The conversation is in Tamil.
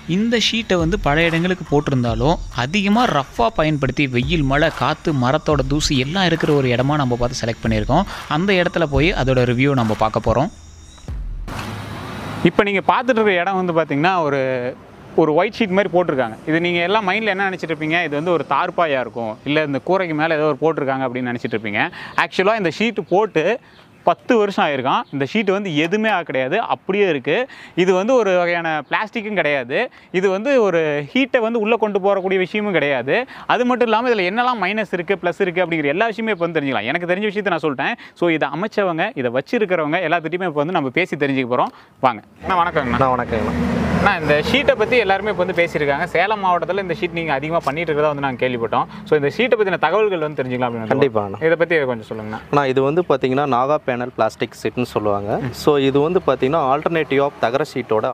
இந்த ஷீட்டை வந்து பல இடங்களுக்கு போட்டிருந்தாலும் அதிகமாக ரஃப்பாக பயன்படுத்தி வெயில் மழை காற்று மரத்தோட தூசி எல்லாம் இருக்கிற ஒரு இடமா நம்ம பார்த்து செலக்ட் பண்ணியிருக்கோம் அந்த இடத்துல போய் அதோட ரிவ்யூ நம்ம பார்க்க போகிறோம் இப்போ நீங்கள் பார்த்துட்டு இருக்க இடம் வந்து பார்த்தீங்கன்னா ஒரு ஒரு ஒயிட் ஷீட் மாதிரி போட்டிருக்காங்க இது நீங்கள் எல்லாம் மைண்டில் என்ன நினச்சிட்டு இருப்பீங்க இது வந்து ஒரு தார்பாயாக இருக்கும் இல்லை இந்த கூரைக்கு மேலே ஏதோ ஒரு போட்டிருக்காங்க அப்படின்னு நினச்சிட்டு இருப்பீங்க ஆக்சுவலாக இந்த ஷீட்டு போட்டு பத்து வருஷம் ஆயிருக்கான் இந்த ஷீட் வந்து எதுவுமே ஆக கிடையாது அப்படியே இருக்குது இது வந்து ஒரு வகையான பிளாஸ்டிக்கும் கிடையாது இது வந்து ஒரு ஹீட்டை வந்து உள்ளே கொண்டு போகக்கூடிய விஷயமும் கிடையாது அது மட்டும் இல்லாமல் இதில் என்னெல்லாம் மைனஸ் இருக்குது ப்ளஸ் இருக்குது அப்படிங்கிற எல்லா விஷயமே இப்போ வந்து தெரிஞ்சுக்கலாம் எனக்கு தெரிஞ்ச விஷயத்தை நான் சொல்லிட்டேன் ஸோ இதை அமைச்சவங்க இதை வச்சிருக்கிறவங்க எல்லாத்துட்டையுமே இப்போ வந்து நம்ம பேசி தெரிஞ்சுக்க போகிறோம் வாங்க அண்ணா வணக்கங்கண்ணா அண்ணா வணக்கங்கண்ணா அண்ணா இந்த ஷீட்டை பற்றி எல்லாருமே இப்போ வந்து பேசியிருக்காங்க சேலம் மாவட்டத்தில் இந்த ஷீட் நீங்கள் அதிகமாக பண்ணிட்டு இருக்கிறதா வந்து நாங்கள் கேள்விப்பட்டோம் ஸோ இந்த ஷீட்டை பற்றின தகவல்கள் வந்து தெரிஞ்சுக்கலாம் அப்படின்னு கண்டிப்பா அண்ணா. இதை பற்றி கொஞ்சம் சொல்லுங்கண்ணா அண்ணா இது வந்து பார்த்தீங்கன்னா நாகா பேனல் பிளாஸ்டிக் சீட்னு சொல்லுவாங்க ஸோ இது வந்து பார்த்தீங்கன்னா ஆல்டர்னேட்டிவ் ஆஃப் தகர ஷீட்டோட